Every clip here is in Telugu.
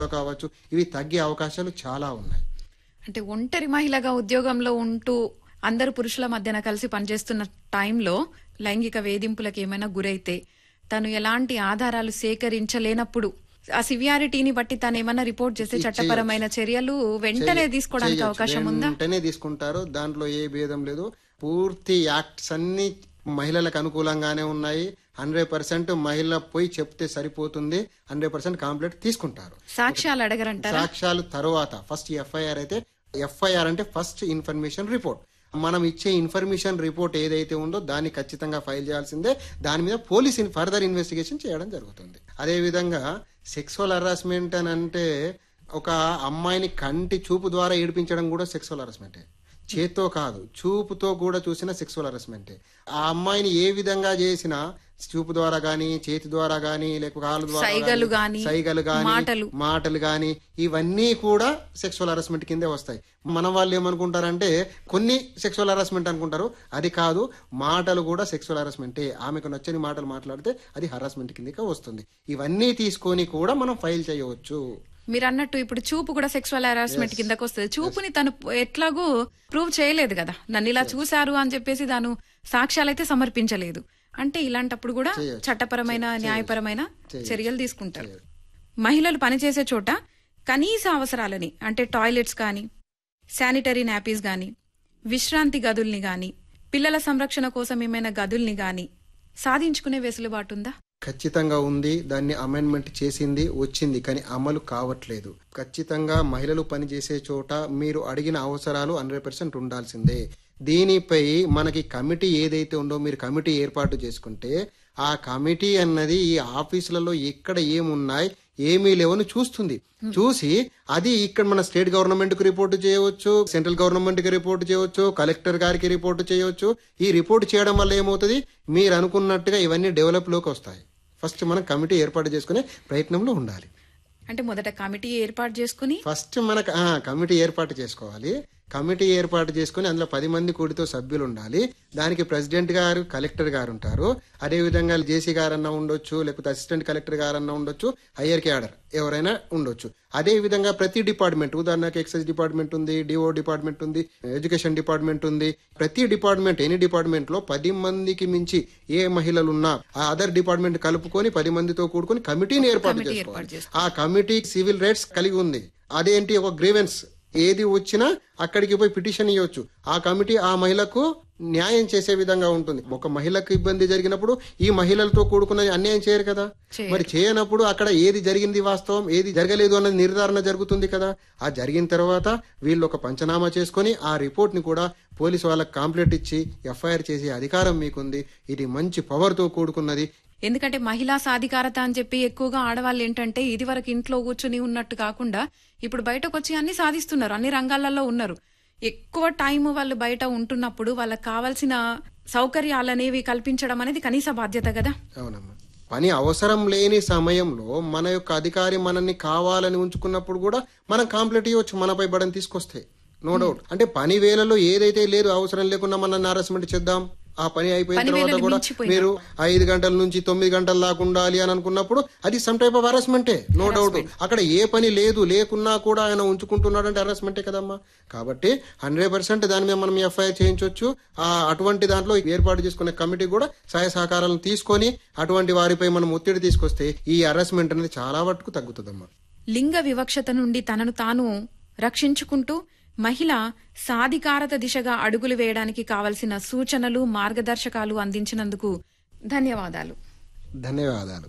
కావచ్చు ఇవి తగ్గే అవకాశాలు చాలా ఉన్నాయి అంటే ఒంటరి మహిళగా ఉద్యోగంలో ఉంటూ అందరు పురుషుల మధ్యన కలిసి పనిచేస్తున్న టైంలో లైంగిక వేధింపులకు ఏమైనా గురైతే తను ఎలాంటి ఆధారాలు సేకరించలేనప్పుడు ఆ సివియారిటీని బట్టి తను ఏమైనా రిపోర్ట్ చేస్తే చట్టపరమైన చర్యలు వెంటనే తీసుకోవడానికి చేయొచ్చు. అవకాశం ఉందా వెంటనే తీసుకుంటారు దాంట్లో ఏ భేదం లేదు పూర్తి యాక్ట్స్ అన్ని మహిళలకు అనుకూలంగానే ఉన్నాయి హండ్రెడ్ పర్సెంట్ మహిళ పోయి చెప్తే సరిపోతుంది హండ్రెడ్ పర్సెంట్ కాంప్లీట్ తీసుకుంటారు సాక్ష్యాలు అడగరంటారా సాక్ష్యాలు తర్వాత ఫస్ట్ ఎఫ్ఐఆర్ అయితే ఎఫ్ఐఆర్ అంటే ఫస్ట్ ఇన్ఫర్మేషన్ రిపోర్ట్ మనం ఇచ్చే ఇన్ఫర్మేషన్ రిపోర్ట్ ఏదైతే ఉందో దాన్ని ఖచ్చితంగా ఫైల్ చేయాల్సిందే దాని మీద పోలీస్ ఫర్దర్ ఇన్వెస్టిగేషన్ చేయడం జరుగుతుంది అదే విధంగా సెక్సువల్ హరాస్మెంట్ అని అంటే ఒక అమ్మాయిని కంటి చూపు ద్వారా ఏడిపించడం కూడా సెక్సువల్ హరాస్మెంటే చేత్తో కాదు చూపుతో కూడా చూసిన సెక్సువల్ హరాస్మెంటే ఆ అమ్మాయిని ఏ విధంగా చేసినా చూపు ద్వారా గానీ చేతి ద్వారా గానీ లేకపోతే కాలు ద్వారా సైగలు గానీ, గానీ, సైగలు గానీ మాటలు. మాటలు గాని ఇవన్నీ కూడా సెక్సువల్ హరాస్మెంట్ కిందే వస్తాయి మన వాళ్ళు ఏమనుకుంటారంటే కొన్ని సెక్సువల్ హరాస్మెంట్ అనుకుంటారు అది కాదు మాటలు కూడా సెక్సువల్ హరాస్మెంటే ఆమెకు నచ్చని మాటలు మాట్లాడితే అది హరాస్మెంట్ కిందకే వస్తుంది ఇవన్నీ తీసుకొని కూడా మనం ఫైల్ చేయవచ్చు మీరు అన్నట్టు ఇప్పుడు చూపు కూడా సెక్సువల్ హరాస్మెంట్ కిందకు వస్తుంది చూపుని తను ఎట్లాగూ ప్రూవ్ చేయలేదు కదా నన్ను ఇలా చూశారు అని చెప్పేసి తాను సాక్ష్యాలైతే సమర్పించలేదు అంటే ఇలాంటప్పుడు కూడా చేయొచ్చు. చట్టపరమైన న్యాయపరమైన చేయొచ్చు. చర్యలు తీసుకుంటారు మహిళలు పనిచేసే చోట కనీస అవసరాలని అంటే టాయిలెట్స్ కానీ శానిటరీ నాపీస్ గాని విశ్రాంతి గదుల్ని గాని పిల్లల సంరక్షణ కోసం ఏమైనా గదుల్ని గాని సాధించుకునే వెసులుబాటు ఉందా ఖచ్చితంగా ఉంది దాన్ని అమెండ్మెంట్ చేసింది వచ్చింది కానీ అమలు కావట్లేదు ఖచ్చితంగా మహిళలు పనిచేసే చోట మీరు అడిగిన అవసరాలు హండ్రెడ్ పర్సెంట్ ఉండాల్సిందే దీనిపై మనకి కమిటీ ఏదైతే ఉందో మీరు కమిటీ ఏర్పాటు చేసుకుంటే ఆ కమిటీ అన్నది ఈ ఆఫీసులలో ఎక్కడ ఏమున్నాయి ఏమీ లేవని చూస్తుంది చూసి అది ఇక్కడ మన స్టేట్ గవర్నమెంట్ కి రిపోర్ట్ చేయవచ్చు సెంట్రల్ గవర్నమెంట్ కి రిపోర్ట్ చేయవచ్చు కలెక్టర్ గారికి రిపోర్ట్ చేయవచ్చు ఈ రిపోర్ట్ చేయడం వల్ల ఏమవుతుంది మీరు అనుకున్నట్టుగా ఇవన్నీ డెవలప్ లోకి వస్తాయి ఫస్ట్ మనం కమిటీ ఏర్పాటు చేసుకునే ప్రయత్నంలో ఉండాలి అంటే మొదట కమిటీ ఏర్పాటు చేసుకుని ఫస్ట్ మనకు ఆ, కమిటీ ఏర్పాటు చేసుకోవాలి కమిటీ ఏర్పాటు చేసుకుని అందులో పది మంది కూడితో సభ్యులు ఉండాలి దానికి ప్రెసిడెంట్ గారు కలెక్టర్ గారు ఉంటారు అదే విధంగా జేసీ గారన్నా ఉండొచ్చు లేకపోతే అసిస్టెంట్ కలెక్టర్ గారన్నా ఉండొచ్చు హయ్యర్ క్యాడర్ ఎవరైనా ఉండొచ్చు అదే విధంగా ప్రతి డిపార్ట్మెంట్ ఉదాహరణకు ఎక్సైజ్ డిపార్ట్మెంట్ ఉంది డిఓ డిపార్ట్మెంట్ ఉంది ఎడ్యుకేషన్ డిపార్ట్మెంట్ ఉంది ప్రతి డిపార్ట్మెంట్ ఎనీ డిపార్ట్మెంట్ లో పది మందికి మించి ఏ మహిళలు ఉన్నా ఆ అదర్ డిపార్ట్మెంట్ కలుపుకొని పది మందితో కూడుకొని కమిటీని ఏర్పాటు కమిటీ చేసుకోవాలి ఏర్పాటు ఆ కమిటీ సివిల్ రైట్స్ కలిగి ఉంది అదేంటి ఒక గ్రీవెన్స్ ఏది వచ్చినా అక్కడికి పోయి పిటిషన్ ఇవ్వచ్చు ఆ కమిటీ ఆ మహిళకు న్యాయం చేసే విధంగా ఉంటుంది ఒక మహిళకు ఇబ్బంది జరిగినప్పుడు ఈ మహిళలతో కూడుకున్న అన్యాయం చేయరు కదా చేయరు. మరి చేయనప్పుడు అక్కడ ఏది జరిగింది వాస్తవం ఏది జరగలేదు అన్నది నిర్ధారణ జరుగుతుంది కదా ఆ జరిగిన తర్వాత వీళ్ళు ఒక పంచనామా చేసుకొని ఆ రిపోర్ట్ ని కూడా పోలీసు వాళ్ళకి కాంప్లైంట్ ఇచ్చి ఎఫ్ఐఆర్ చేసే అధికారం మీకుంది ఇది మంచి పవర్ తో కూడుకున్నది ఎందుకంటే మహిళా సాధికారత అని చెప్పి ఎక్కువగా ఆడవాళ్ళు ఏంటంటే ఇది వరకు ఇంట్లో కూర్చుని ఉన్నట్టు కాకుండా ఇప్పుడు బయటకు వచ్చి అన్ని సాధిస్తున్నారు అన్ని రంగాలలో ఉన్నారు ఎక్కువ టైం వాళ్ళు బయట ఉంటున్నప్పుడు వాళ్ళకి కావాల్సిన సౌకర్యాలు అనేవి కల్పించడం అనేది కనీస బాధ్యత కదా అవునమ్మా పని అవసరం లేని సమయంలో మన యొక్క అధికారి మనల్ని కావాలని ఉంచుకున్నప్పుడు కూడా మనం కాంప్లీట్ ఇవ్వచ్చు మనపై బడని తీసుకొస్తే నో డౌట్ అంటే పని వేళలో ఏదైతే లేదు అవసరం లేకుండా మనల్ని హరాస్మెంట్ చేద్దాం ఆ పని అయిపోయిన పని తర్వాత వేళలు కూడా మించిపోయినా. మీరు ఐదు గంటల నుంచి తొమ్మిది గంటల దాకా ఉండాలి అని అనుకున్నప్పుడు అది సమ్ టైప్ ఆఫ్ హరాస్మెంటే నో డౌట్ అక్కడ ఏ పని లేదు లేకున్నా కూడా ఆయన ఉంచుకుంటున్నాడంటే హరాస్మెంటే కదమ్మా కాబట్టి హండ్రెడ్ పర్సెంట్ దాని మీద మనం ఎఫ్ఐఆర్ చేయించవచ్చు ఆ అటువంటి దాంట్లో ఏర్పాటు చేసుకునే కమిటీ కూడా సహాయ సహకారాలను తీసుకొని అటువంటి వారిపై మనం ఒత్తిడి తీసుకొస్తే ఈ హరాస్మెంట్ అనేది చాలా వరకు తగ్గుతుందమ్మా లింగ వివక్షత నుండి తనను తాను రక్షించుకుంటూ మహిళ సాధికారత దిశగా అడుగులు వేయడానికి కావలసిన సూచనలు మార్గదర్శకాలు అందించినందుకు ధన్యవాదాలు ధన్యవాదాలు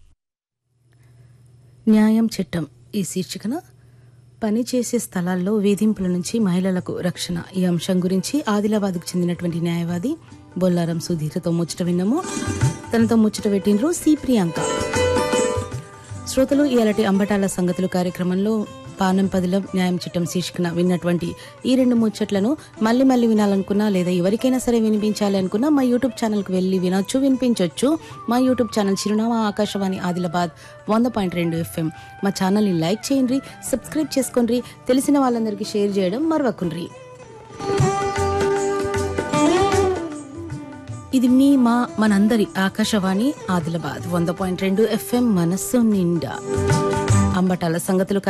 న్యాయం చట్టం ఈ శీర్షికన పనిచేసే స్థలాల్లో వేధింపుల నుంచి మహిళలకు రక్షణ ఈ అంశం గురించి ఆదిలాబాద్కు చెందినటువంటి న్యాయవాది బొల్లారం సుధీరతో ముచ్చట విన్నాము తనతో ముచ్చట పెట్టినరు సి ప్రియాంక శ్రోతలు ఇలాంటి అంబటాల సంగతులు కార్యక్రమంలో పానం పదిలం న్యాయం చట్టం శీర్షికన విన్నటువంటి ఈ రెండు ముచ్చట్లను మళ్ళీ మళ్ళీ వినాలనుకున్నా లేదా ఎవరికైనా సరే వినిపించాలి అనుకున్నా మా యూట్యూబ్ ఛానల్కి వెళ్ళి వినొచ్చు వినిపించవచ్చు మా యూట్యూబ్ ఛానల్ చిరునామా ఆకాశవాణి ఆదిలాబాద్ వంద పాయింట్ రెండు ఎఫ్ఎం మా ఛానల్ని లైక్ చేయండి సబ్స్క్రైబ్ చేసుకోండి తెలిసిన వాళ్ళందరికీ షేర్ చేయడం మరవకుండ్రి ఇది మీ మా మనందరి ఆకాశవాణి ఆదిలాబాద్ వంద పాయింట్ రెండు ఎఫ్ఎం మనస్సు నిండా అంబటాల సంగతులు